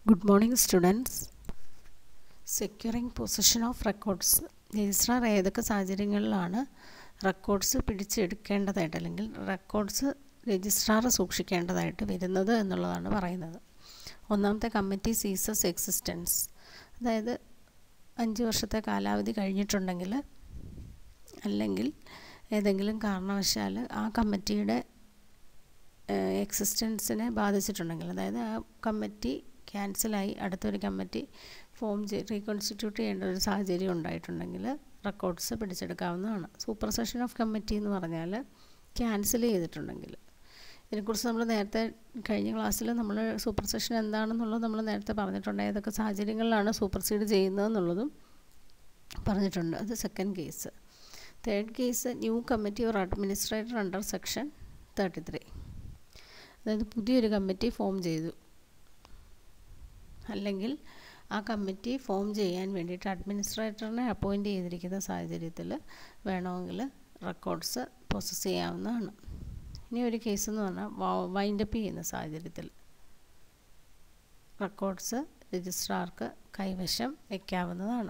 Good morning, students. Securing position of records registrar ഏതൊക്കെ സാഹചര്യങ്ങളിലാണ് records പിടിച്ചെടുക്കേണ്ടതായിട്ട് അല്ലെങ്കിൽ റെക്കോർഡ്സ് രജിസ്ട്രാർ സൂക്ഷിക്കേണ്ടതായിട്ട് വരുന്നത് എന്നുള്ളതാണ് പറയുന്നത് ഒന്നാമത്തെ കമ്മിറ്റി സീസസ് എക്സിസ്റ്റൻസ് അതായത് അഞ്ച് വർഷത്തെ കാലാവധി കഴിഞ്ഞിട്ടുണ്ടെങ്കിൽ അല്ലെങ്കിൽ ഏതെങ്കിലും കാരണവശാൽ ആ കമ്മിറ്റിയുടെ എക്സിസ്റ്റൻസിനെ ബാധിച്ചിട്ടുണ്ടെങ്കിൽ അതായത് ആ കമ്മിറ്റി ക്യാൻസലായി അടുത്തൊരു കമ്മിറ്റി ഫോം ചെയ്ത് റീകോൺസ്റ്റിറ്റ്യൂട്ട് ചെയ്യേണ്ട ഒരു സാഹചര്യം ഉണ്ടായിട്ടുണ്ടെങ്കിൽ റെക്കോർഡ്സ് പിടിച്ചെടുക്കാവുന്നതാണ് സൂപ്പർ സെഷൻ ഓഫ് കമ്മിറ്റി എന്ന് പറഞ്ഞാൽ ക്യാൻസൽ ചെയ്തിട്ടുണ്ടെങ്കിൽ ഇതിനെക്കുറിച്ച് നമ്മൾ നേരത്തെ കഴിഞ്ഞ ക്ലാസ്സിൽ നമ്മൾ സൂപ്പർ സെഷൻ എന്താണെന്നുള്ളത് നമ്മൾ നേരത്തെ പറഞ്ഞിട്ടുണ്ട് ഏതൊക്കെ സാഹചര്യങ്ങളിലാണ് സൂപ്പർസീഡ് ചെയ്യുന്നതെന്നുള്ളതും പറഞ്ഞിട്ടുണ്ട് അത് second case third case new committee or administrator under section thirty three അതായത് പുതിയൊരു കമ്മിറ്റി ഫോം ചെയ്തു അല്ലെങ്കിൽ ആ കമ്മിറ്റി ഫോം ചെയ്യാൻ വേണ്ടിയിട്ട് അഡ്മിനിസ്ട്രേറ്ററിനെ അപ്പോയിൻറ്റ് ചെയ്തിരിക്കുന്ന സാഹചര്യത്തിൽ വേണമെങ്കിൽ റെക്കോർഡ്സ് പ്രോസസ്സ് ചെയ്യാവുന്നതാണ് ഇനി ഒരു കേസ് എന്ന് പറഞ്ഞാൽ വൈൻഡപ്പ് ചെയ്യുന്ന സാഹചര്യത്തിൽ റെക്കോർഡ്സ് രജിസ്ട്രാർക്ക് കൈവശം വയ്ക്കാവുന്നതാണ്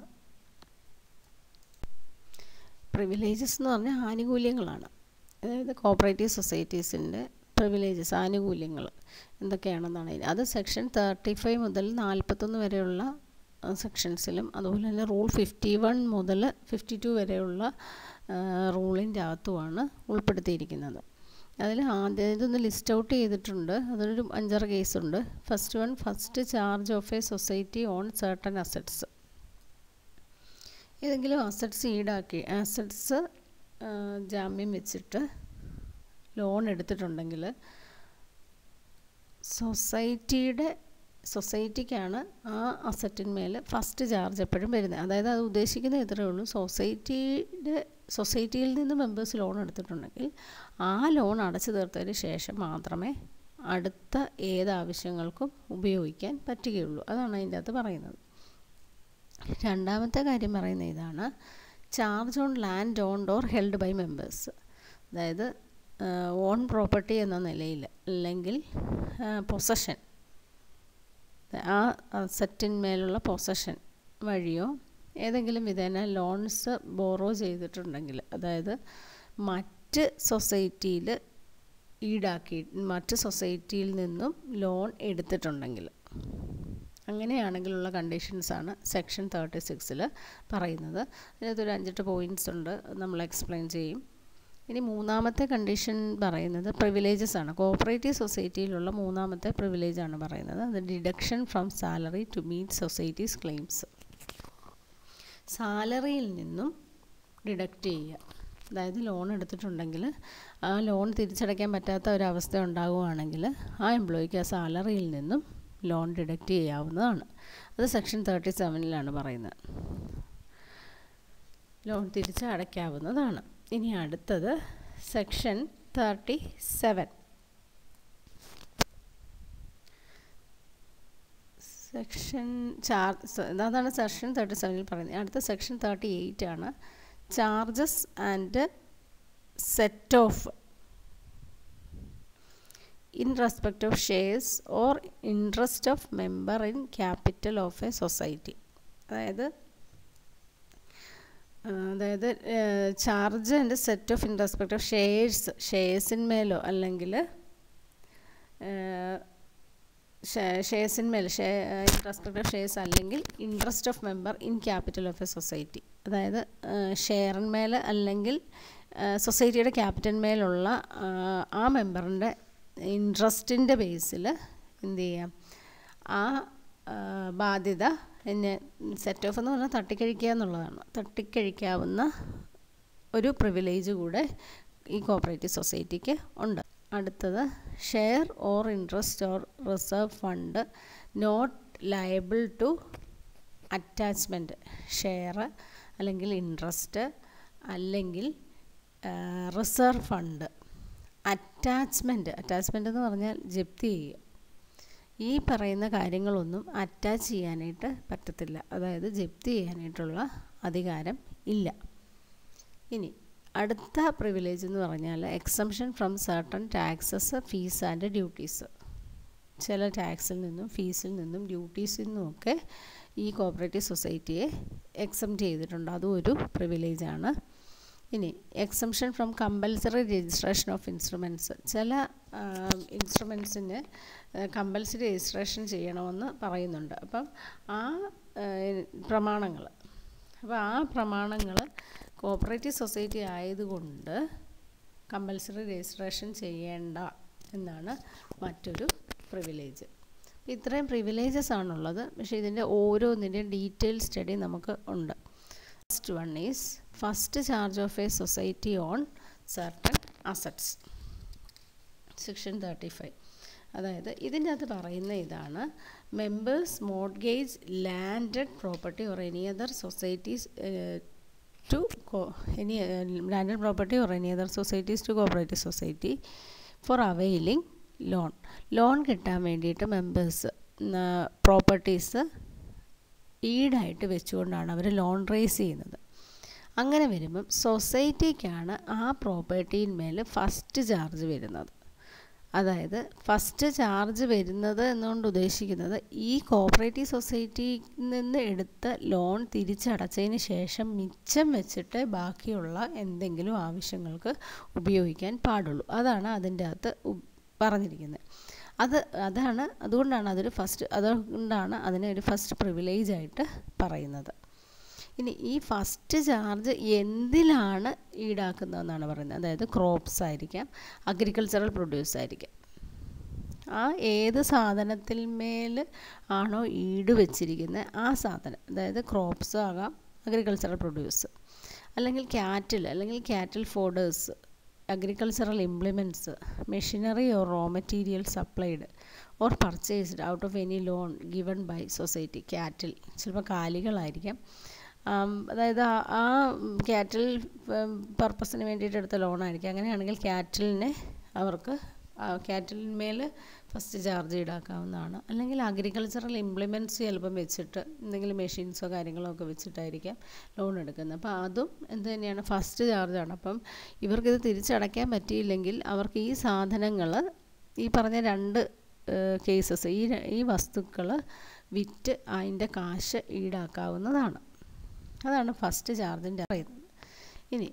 പ്രിവിലേജസ് എന്ന് പറഞ്ഞാൽ ആനുകൂല്യങ്ങളാണ് അതായത് കോപ്പറേറ്റീവ് സൊസൈറ്റീസിൻ്റെ പ്രിവിലേജസ് ആനുകൂല്യങ്ങൾ എന്തൊക്കെയാണെന്നാണ് അത് സെക്ഷൻ തേർട്ടി ഫൈവ് മുതൽ നാൽപ്പത്തൊന്ന് വരെയുള്ള സെക്ഷൻസിലും അതുപോലെ തന്നെ റൂൾ ഫിഫ്റ്റി വൺ മുതൽ ഫിഫ്റ്റി ടു വരെയുള്ള റൂളിൻ്റെ അകത്തുമാണ് ഉൾപ്പെടുത്തിയിരിക്കുന്നത് അതിൽ ആദ്യം ഇതൊന്ന് ലിസ്റ്റ് ഔട്ട് ചെയ്തിട്ടുണ്ട് അതൊരു അഞ്ചാറ് കേസുണ്ട് first one first charge of a society on certain assets ഏതെങ്കിലും അസറ്റ്സ് ഈടാക്കി അസറ്റ്സ് ജാമ്യം വെച്ചിട്ട് ലോൺ എടുത്തിട്ടുണ്ടെങ്കിൽ സൊസൈറ്റിയുടെ സൊസൈറ്റിക്കാണ് ആ അസറ്റിന്മേൽ ഫസ്റ്റ് ചാർജ് എപ്പോഴും വരുന്നത് അതായത് അത് ഉദ്ദേശിക്കുന്നത് ഇത്രയേ ഉള്ളൂ സൊസൈറ്റിയുടെ സൊസൈറ്റിയിൽ നിന്ന് മെമ്പേഴ്സ് ലോൺ എടുത്തിട്ടുണ്ടെങ്കിൽ ആ ലോൺ അടച്ചു തീർത്തതിന് ശേഷം മാത്രമേ അടുത്ത ഏത് ആവശ്യങ്ങൾക്കും ഉപയോഗിക്കാൻ പറ്റുകയുള്ളൂ അതാണ് അതിൻ്റെ അകത്ത് പറയുന്നത് രണ്ടാമത്തെ കാര്യം പറയുന്ന ഇതാണ് charge on land owned or held by members അതായത് ഓൺ പ്രോപ്പർട്ടി എന്ന നിലയിൽ അല്ലെങ്കിൽ പൊസഷൻ ആ സെറ്റിന്മേലുള്ള പൊസഷൻ വഴിയോ ഏതെങ്കിലും വിധേന ലോൺസ് ബോറോ ചെയ്തിട്ടുണ്ടെങ്കിൽ അതായത് മറ്റ് സൊസൈറ്റിയിൽ ഈടാക്കി മറ്റ് സൊസൈറ്റിയിൽ നിന്നും ലോൺ എടുത്തിട്ടുണ്ടെങ്കിൽ അങ്ങനെയാണെങ്കിലുള്ള കണ്ടീഷൻസാണ് സെക്ഷൻ തേർട്ടി സിക്സിൽ പറയുന്നത് അതിനകത്തൊരു അഞ്ചെട്ട് പോയിൻറ്റ്സ് ഉണ്ട് നമ്മൾ എക്സ്പ്ലെയിൻ ചെയ്യും ഇനി മൂന്നാമത്തെ കണ്ടീഷൻ പറയുന്നത് പ്രിവിലേജസ് ആണ് കോപ്പറേറ്റീവ് സൊസൈറ്റിയിലുള്ള മൂന്നാമത്തെ പ്രിവിലേജ് ആണ് പറയുന്നത് അത് deduction from salary to meet society's claims സാലറിയിൽ നിന്നും ഡിഡക്റ്റ് ചെയ്യുക അതായത് ലോൺ എടുത്തിട്ടുണ്ടെങ്കിൽ ആ ലോൺ തിരിച്ചടയ്ക്കാൻ പറ്റാത്ത ഒരവസ്ഥ ഉണ്ടാകുകയാണെങ്കിൽ ആ എംപ്ലോയിക്ക് ആ സാലറിയിൽ നിന്നും ലോൺ ഡിഡക്റ്റ് ചെയ്യാവുന്നതാണ് അത് സെക്ഷൻ തേർട്ടി സെവനിലാണ് പറയുന്നത് ലോൺ തിരിച്ച് അടയ്ക്കാവുന്നതാണ് ഇനി അടുത്തത് section thirty seven section charge അതാണ് സെക്ഷൻ തേർട്ടി സെവനിൽ പറയുന്നത് അടുത്ത സെക്ഷൻ തേർട്ടി എയ്റ്റ് ആണ് charges and set off in respect of shares or interest of member in capital of a society അതായത് അതായത് charge and set off in respect of shares ഷെയർസിന്മേലോ അല്ലെങ്കിൽ ഷെയർസിന്മേൽ share in respect of shares അല്ലെങ്കിൽ interest of member in capital of a society അതായത് ഷെയറിന്മേൽ അല്ലെങ്കിൽ സൊസൈറ്റിയുടെ ക്യാപിറ്റലിന്മേലുള്ള ആ മെമ്പറിൻ്റെ ഇൻട്രസ്റ്റിൻ്റെ ബേസിൽ എന്ത് ചെയ്യാം ആ ബാധ്യത എന്നെ സെറ്റ് ഓഫ് എന്ന് പറഞ്ഞാൽ തട്ടിക്കഴിക്കുക എന്നുള്ളതാണ് തട്ടിക്കഴിക്കാവുന്ന ഒരു പ്രിവിലേജ് കൂടെ ഈ കോപ്പറേറ്റീവ് സൊസൈറ്റിക്ക് ഉണ്ട് അടുത്തത് share or interest or reserve fund not liable to attachment share അല്ലെങ്കിൽ ഇൻട്രസ്റ്റ് അല്ലെങ്കിൽ റിസർവ് ഫണ്ട് അറ്റാച്ച്മെൻറ്റ് അറ്റാച്ച്മെൻറ്റ് എന്ന് പറഞ്ഞാൽ ജപ്തി ചെയ്യുക ഈ പറയുന്ന കാര്യങ്ങളൊന്നും അറ്റാച്ച് ചെയ്യാനായിട്ട് പറ്റത്തില്ല അതായത് ജപ്തി ചെയ്യാനായിട്ടുള്ള അധികാരം ഇല്ല ഇനി അടുത്ത പ്രിവിലേജ് എന്ന് പറഞ്ഞാൽ exemption from certain taxes fees and duties ചില ടാക്സിൽ നിന്നും ഫീസിൽ നിന്നും ഡ്യൂട്ടീസിൽ നിന്നുമൊക്കെ ഈ കോപ്പറേറ്റീവ് സൊസൈറ്റിയെ എക്സംപ്റ്റ് ചെയ്തിട്ടുണ്ട് അതും ഒരു പ്രിവിലേജാണ് ഇനി exemption from compulsory registration of instruments ചില ഇൻസ്ട്രുമെൻസിന് കമ്പൽസറി രജിസ്ട്രേഷൻ ചെയ്യണമെന്ന് പറയുന്നുണ്ട് അപ്പം ആ പ്രമാണങ്ങൾ അപ്പോൾ ആ പ്രമാണങ്ങൾ കോപ്പറേറ്റീവ് സൊസൈറ്റി ആയതുകൊണ്ട് കമ്പൽസറി രജിസ്ട്രേഷൻ ചെയ്യേണ്ട എന്നാണ് മറ്റൊരു പ്രിവിലേജ് ഇത്രയും പ്രിവിലേജസ് ആണുള്ളത് പക്ഷേ ഇതിൻ്റെ ഓരോന്നിൻ്റെയും ഡീറ്റെയിൽ സ്റ്റഡി നമുക്ക് ഉണ്ട് first one is first charge of a society on certain assets section thirty five അതായത് ഇതിൻ്റെ അകത്ത് പറയുന്ന ഇതാണ് members mortgage landed property or any other societies to any landed property or any other societies to cooperative society for availing loan loan കിട്ടാൻ വേണ്ടിയിട്ട് members properties ഈടായിട്ട് വെച്ചുകൊണ്ടാണ് അവർ loan raise ചെയ്യുന്നത് അങ്ങനെ വരുമ്പം സൊസൈറ്റിക്കാണ് ആ പ്രോപ്പർട്ടിയിന്മേൽ ഫസ്റ്റ് ചാർജ് വരുന്നത് അതായത് ഫസ്റ്റ് ചാർജ് വരുന്നത് എന്നുകൊണ്ട് ഉദ്ദേശിക്കുന്നത് ഈ കോപ്പറേറ്റീവ് സൊസൈറ്റിയിൽ നിന്ന് എടുത്ത ലോൺ തിരിച്ചടച്ചതിന് ശേഷം മിച്ചം വെച്ചിട്ട് ബാക്കിയുള്ള എന്തെങ്കിലും ആവശ്യങ്ങൾക്ക് ഉപയോഗിക്കാൻ പാടുള്ളൂ അതാണ് അതിൻ്റെ അകത്ത് പറഞ്ഞിരിക്കുന്നത് അത് അതാണ് അതുകൊണ്ടാണ് അതൊരു ഫസ്റ്റ് അതുകൊണ്ടാണ് അതിനെ ഒരു ഫസ്റ്റ് പ്രിവിലേജ് ആയിട്ട് പറയുന്നത് ഇനി ഈ ഫസ്റ്റ് ചാർജ് എന്തിലാണ് ഈടാക്കുന്നതെന്നാണ് പറയുന്നത് അതായത് ക്രോപ്സ് ആയിരിക്കാം അഗ്രികൾച്ചറൽ പ്രൊഡ്യൂസ് ആയിരിക്കാം ആ ഏത് സാധനത്തിൽ മേൽ ആണോ ഈട് വെച്ചിരിക്കുന്നത് ആ സാധനം അതായത് ക്രോപ്സ് ആകാം അഗ്രികൾച്ചറൽ പ്രൊഡ്യൂസ് അല്ലെങ്കിൽ ക്യാറ്റിൽ അല്ലെങ്കിൽ cattle fodders agricultural implements machinery or raw material supplied or purchased out of any loan given by society cattle ചിലപ്പോൾ കാലികളായിരിക്കാം അതായത് ആ ക്യാറ്റിൽ പർപ്പസിന് വേണ്ടിയിട്ട് എടുത്ത ലോണായിരിക്കും അങ്ങനെയാണെങ്കിൽ ക്യാറ്റിലിനെ അവർക്ക് ക്യാറ്റിലിന്മേൽ ഫസ്റ്റ് ചാർജ് ഈടാക്കാവുന്നതാണ് അല്ലെങ്കിൽ അഗ്രികൾച്ചറൽ ഇംപ്ലിമെൻറ്റ്സ് ചിലപ്പം വെച്ചിട്ട് എന്തെങ്കിലും മെഷീൻസോ കാര്യങ്ങളോ ഒക്കെ വെച്ചിട്ടായിരിക്കാം ലോൺ എടുക്കുന്നത് അപ്പോൾ അതും എന്ത് തന്നെയാണ് ഫസ്റ്റ് ചാർജാണ് അപ്പം ഇവർക്കിത് തിരിച്ചടയ്ക്കാൻ പറ്റിയില്ലെങ്കിൽ അവർക്ക് ഈ സാധനങ്ങൾ ഈ പറഞ്ഞ രണ്ട് കേസസ് ഈ ഈ വസ്തുക്കൾ വിറ്റ് അതിൻ്റെ കാശ് ഈടാക്കാവുന്നതാണ് അതാണ് ഫസ്റ്റ് ചാർജിൻ്റെ പറയുന്നത് ഇനി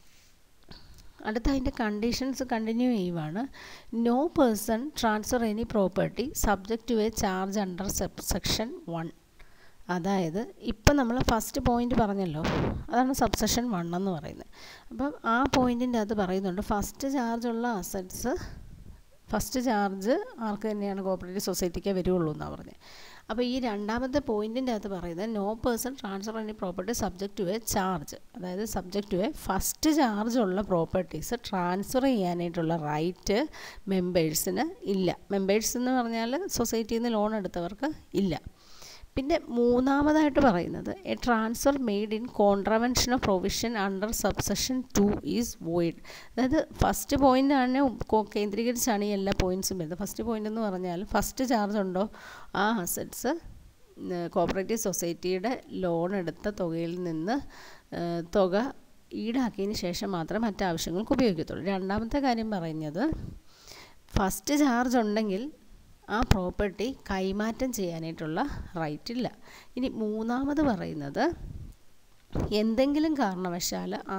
അടുത്ത അതിൻ്റെ കണ്ടീഷൻസ് കണ്ടിന്യൂ ചെയ്യുവാണ് no person transfer any property subject to a charge under subsection one അതായത് ഇപ്പം നമ്മൾ ഫസ്റ്റ് പോയിന്റ് പറഞ്ഞല്ലോ അതാണ് സബ്സെഷൻ വൺ എന്ന് പറയുന്നത് അപ്പം ആ പോയിൻറ്റിൻ്റെ അകത്ത് പറയുന്നുണ്ട് ഫസ്റ്റ് ചാർജുള്ള അസറ്റ്സ് ഫസ്റ്റ് ചാർജ് ആർക്ക് തന്നെയാണ് കോപ്പറേറ്റീവ് സൊസൈറ്റിക്ക് വരുള്ളൂ എന്നാണ് പറഞ്ഞത് അപ്പോൾ ഈ രണ്ടാമത്തെ പോയിൻറ്റിൻ്റെ അകത്ത് പറയുന്നത് no person transfer any property subject to a charge അതായത് subject to a first charge ഉള്ള പ്രോപ്പർട്ടീസ് ട്രാൻസ്ഫർ ചെയ്യാനായിട്ടുള്ള റൈറ്റ് മെമ്പേഴ്സിന് ഇല്ല മെമ്പേഴ്സ് എന്ന് പറഞ്ഞാൽ സൊസൈറ്റിയിൽ നിന്ന് ലോൺ എടുത്തവർക്ക് ഇല്ല പിന്നെ മൂന്നാമതായിട്ട് പറയുന്നത് a transfer made in contravention of provision under subsection two is void അതായത് ഫസ്റ്റ് പോയിൻ്റാണ് കേന്ദ്രീകരിച്ചാണ് ഈ എല്ലാ പോയിൻറ്റ്സും വരുന്നത് ഫസ്റ്റ് പോയിൻ്റ് എന്ന് പറഞ്ഞാൽ ഫസ്റ്റ് ചാർജ് ഉണ്ടോ ആ അസറ്റ്സ് കോപ്പറേറ്റീവ് സൊസൈറ്റിയുടെ ലോൺ എടുത്ത തുകയിൽ നിന്ന് തുക ഈടാക്കിയതിന് ശേഷം മാത്രമേ മറ്റാവശ്യങ്ങൾക്ക് ഉപയോഗിക്കത്തുള്ളൂ രണ്ടാമത്തെ കാര്യം പറയുന്നത് ഫസ്റ്റ് ചാർജ് ഉണ്ടെങ്കിൽ ആ പ്രോപ്പർട്ടി കൈമാറ്റം ചെയ്യാനായിട്ടുള്ള റൈറ്റ് ഇല്ല ഇനി മൂന്നാമത് പറയുന്നത് എന്തെങ്കിലും കാരണവശാൽ ആ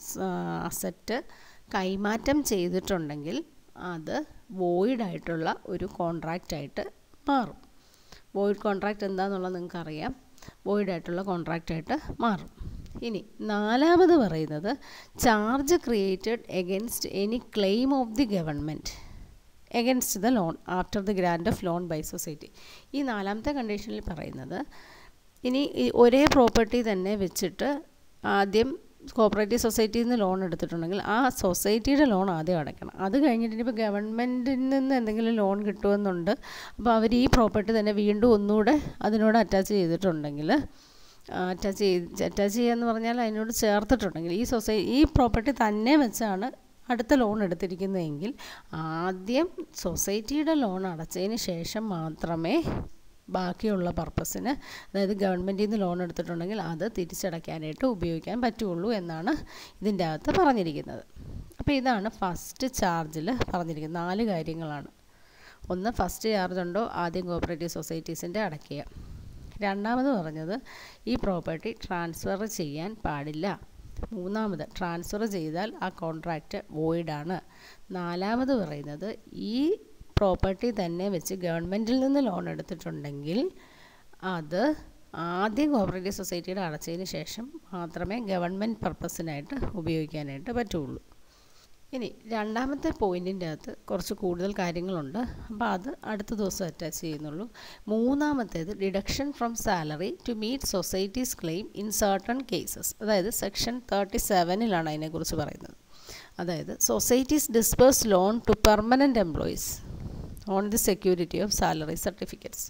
അസറ്റ് കൈമാറ്റം ചെയ്തിട്ടുണ്ടെങ്കിൽ അത് വോയിഡായിട്ടുള്ള ഒരു കോൺട്രാക്റ്റായിട്ട് മാറും വോയിഡ് കോൺട്രാക്റ്റ് എന്താണെന്നുള്ളത് നിങ്ങൾക്കറിയാം വോയിഡായിട്ടുള്ള കോൺട്രാക്റ്റായിട്ട് മാറും ഇനി നാലാമത് പറയുന്നത് charge created against any claim of the government against the loan after the grant of loan by society ഈ നാലാമത്തെ കണ്ടീഷനിൽ പറയുന്നത് ഇനി ഈ ഒരേ പ്രോപ്പർട്ടി തന്നെ വെച്ചിട്ട് ആദ്യം കോപ്പറേറ്റീവ് സൊസൈറ്റിയിൽ നിന്ന് ലോൺ എടുത്തിട്ടുണ്ടെങ്കിൽ ആ സൊസൈറ്റിയുടെ ലോൺ ആദ്യം അടയ്ക്കണം അത് കഴിഞ്ഞിട്ട് ഇനിയിപ്പോൾ ഗവൺമെൻറ്റിൽ നിന്ന് എന്തെങ്കിലും ലോൺ കിട്ടുമെന്നുണ്ട് അപ്പോൾ അവർ ഈ പ്രോപ്പർട്ടി തന്നെ വീണ്ടും ഒന്നുകൂടെ അതിനോട് അറ്റാച്ച് ചെയ്തിട്ടുണ്ടെങ്കിൽ അറ്റാച്ച് ചെയ്ത് അറ്റാച്ച് ചെയ്യുക എന്ന് പറഞ്ഞാൽ അതിനോട് ചേർത്തിട്ടുണ്ടെങ്കിൽ ഈ സൊസൈ ഈ പ്രോപ്പർട്ടി തന്നെ വെച്ചാണ് അടുത്ത ലോൺ എടുത്തിരിക്കുന്നതെങ്കിൽ ആദ്യം സൊസൈറ്റിയുടെ ലോൺ അടച്ചതിന് ശേഷം മാത്രമേ ബാക്കിയുള്ള പർപ്പസിന് അതായത് ഗവൺമെൻറ്റിൽ നിന്ന് ലോൺ എടുത്തിട്ടുണ്ടെങ്കിൽ അത് തിരിച്ചടയ്ക്കാനായിട്ട് ഉപയോഗിക്കാൻ പറ്റുള്ളൂ എന്നാണ് ഇതിൻ്റെ അകത്ത് പറഞ്ഞിരിക്കുന്നത് അപ്പോൾ ഇതാണ് ഫസ്റ്റ് ചാർജിൽ പറഞ്ഞിരിക്കുന്നത് നാല് കാര്യങ്ങളാണ് ഒന്ന് ഫസ്റ്റ് ചാർജ് ഉണ്ടോ ആദ്യം കോപ്പറേറ്റീവ് സൊസൈറ്റീസിൻ്റെ അടയ്ക്കുക രണ്ടാമത് പറഞ്ഞത് ഈ പ്രോപ്പർട്ടി ട്രാൻസ്ഫർ ചെയ്യാൻ പാടില്ല മൂന്നാമത് ട്രാൻസ്ഫർ ചെയ്താൽ ആ കോൺട്രാക്റ്റ് വോയിഡാണ് നാലാമത് പറയുന്നത് ഈ പ്രോപ്പർട്ടി തന്നെ വെച്ച് ഗവൺമെൻറ്റിൽ നിന്ന് ലോൺ എടുത്തിട്ടുണ്ടെങ്കിൽ അത് ആദ്യം കോപ്പറേറ്റീവ് സൊസൈറ്റിയുടെ അടച്ചതിന് ശേഷം മാത്രമേ ഗവൺമെൻറ് പർപ്പസിനായിട്ട് ഉപയോഗിക്കാനായിട്ട് പറ്റുള്ളൂ ഇനി രണ്ടാമത്തെ പോയിൻറ്റിൻ്റെ അകത്ത് കുറച്ച് കൂടുതൽ കാര്യങ്ങളുണ്ട് അപ്പോൾ അത് അടുത്ത ദിവസം അറ്റാച്ച് ചെയ്യുന്നുള്ളൂ മൂന്നാമത്തേത് deduction from salary to meet society's claim in certain cases അതായത് സെക്ഷൻ തേർട്ടി സെവനിലാണ് അതിനെക്കുറിച്ച് പറയുന്നത് അതായത് societies disburse loan to permanent employees on the security of salary certificates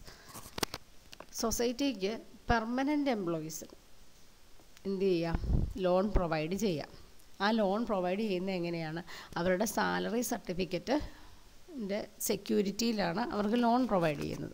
സൊസൈറ്റിക്ക് പെർമനൻ്റ് എംപ്ലോയീസിന് എന്ത് ചെയ്യാം ലോൺ പ്രൊവൈഡ് ചെയ്യാം ആ ലോൺ പ്രൊവൈഡ് ചെയ്യുന്നത് എങ്ങനെയാണ് അവരുടെ സാലറി സർട്ടിഫിക്കറ്റിൻ്റെ സെക്യൂരിറ്റിയിലാണ് അവർക്ക് ലോൺ പ്രൊവൈഡ് ചെയ്യുന്നത്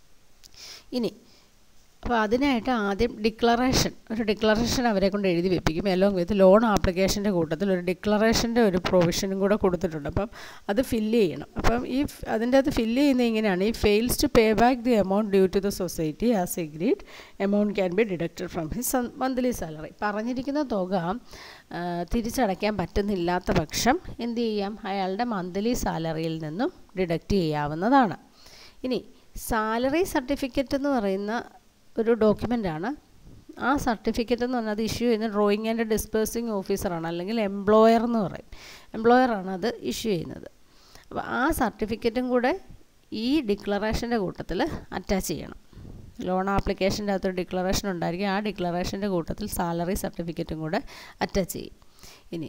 ഇനി അപ്പോൾ അതിനായിട്ട് ആദ്യം ഡിക്ലറേഷൻ ഒരു ഡിക്ലറേഷൻ അവരെ കൊണ്ട് എഴുതി വെപ്പിക്കും എലോങ് വിത്ത് ലോൺ ആപ്ലിക്കേഷൻ്റെ കൂട്ടത്തിൽ ഒരു ഡിക്ലറേഷൻ്റെ ഒരു പ്രൊവിഷനും കൂടെ കൊടുത്തിട്ടുണ്ട് അപ്പം അത് ഫില്ല് ചെയ്യണം അപ്പം ഈ അതിൻ്റെ അത് ഫില്ല് ചെയ്യുന്നത് ഇങ്ങനെയാണ് ഈ fails to pay back the amount due to the society as agreed amount can be deducted from his monthly salary പറഞ്ഞിരിക്കുന്ന തുക തിരിച്ചടയ്ക്കാൻ പറ്റുന്നില്ലാത്ത പക്ഷം എന്ത് ചെയ്യാം അയാളുടെ മന്ത്ലി സാലറിയിൽ നിന്നും ഡിഡക്റ്റ് ചെയ്യാവുന്നതാണ് ഇനി സാലറി സർട്ടിഫിക്കറ്റ് എന്ന് പറയുന്ന ഒരു ഡോക്യുമെൻ്റാണ് ആ സർട്ടിഫിക്കറ്റ് എന്ന് പറഞ്ഞാൽ അത് ഇഷ്യൂ ചെയ്യുന്ന ഡ്രോയിങ് ആൻഡ് ഡിസ്പേഴ്സിങ് ഓഫീസറാണ് അല്ലെങ്കിൽ എംപ്ലോയർ എന്ന് പറയും എംപ്ലോയറാണ് അത് ഇഷ്യൂ ചെയ്യുന്നത് അപ്പോൾ ആ സർട്ടിഫിക്കറ്റും കൂടെ ഈ ഡിക്ലറേഷൻ്റെ കൂട്ടത്തിൽ അറ്റാച്ച് ചെയ്യണം ലോൺ ആപ്ലിക്കേഷൻ്റെ അകത്തൊരു ഡിക്ലറേഷൻ ഉണ്ടായിരിക്കും ആ ഡിക്ലറേഷൻ്റെ കൂട്ടത്തിൽ സാലറി സർട്ടിഫിക്കറ്റും കൂടെ അറ്റാച്ച് ചെയ്യും ഇനി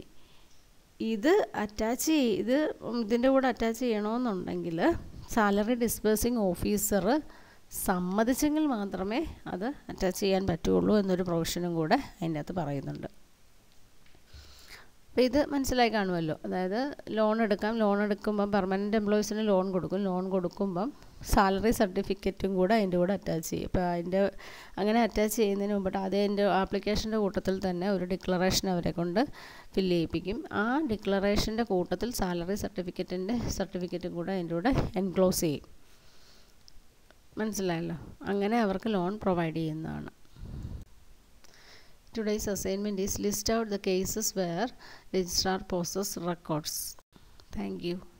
ഇത് അറ്റാച്ച് ചെയ്ത് ഇതിൻ്റെ കൂടെ അറ്റാച്ച് ചെയ്യണമെന്നുണ്ടെങ്കിൽ സാലറി ഡിസ്പേഴ്സിങ് ഓഫീസർ സമ്മതിച്ചെങ്കിൽ മാത്രമേ അത് അറ്റാച്ച് ചെയ്യാൻ പറ്റുള്ളൂ എന്നൊരു പ്രൊവിഷനും കൂടെ അതിൻ്റെ അകത്ത് പറയുന്നുണ്ട് അപ്പോൾ ഇത് മനസ്സിലായി കാണുമല്ലോ അതായത് ലോൺ എടുക്കാം ലോൺ എടുക്കുമ്പം പെർമനൻറ്റ് എംപ്ലോയീസിന് ലോൺ കൊടുക്കും ലോൺ കൊടുക്കുമ്പം സാലറി സർട്ടിഫിക്കറ്റും കൂടെ അതിൻ്റെ കൂടെ അറ്റാച്ച് ചെയ്യും അപ്പോൾ അതിൻ്റെ അങ്ങനെ അറ്റാച്ച് ചെയ്യുന്നതിന് മുമ്പിട്ട് ആദ്യം അതിൻ്റെ ആപ്ലിക്കേഷൻ്റെ കൂട്ടത്തിൽ തന്നെ ഒരു ഡിക്ലറേഷൻ അവരെ കൊണ്ട് ഫില്ല് ചെയ്യിപ്പിക്കും ആ ഡിക്ലറേഷൻ്റെ കൂട്ടത്തിൽ സാലറി സർട്ടിഫിക്കറ്റിൻ്റെ സർട്ടിഫിക്കറ്റും കൂടെ അതിൻ്റെ കൂടെ എൻക്ലോസ് ചെയ്യും മനസ്സിലായല്ലോ അങ്ങനെ അവർക്ക് ലോൺ പ്രൊവൈഡ് ചെയ്യുന്നതാണ് today's assignment is list out the cases where registrar possess records thank U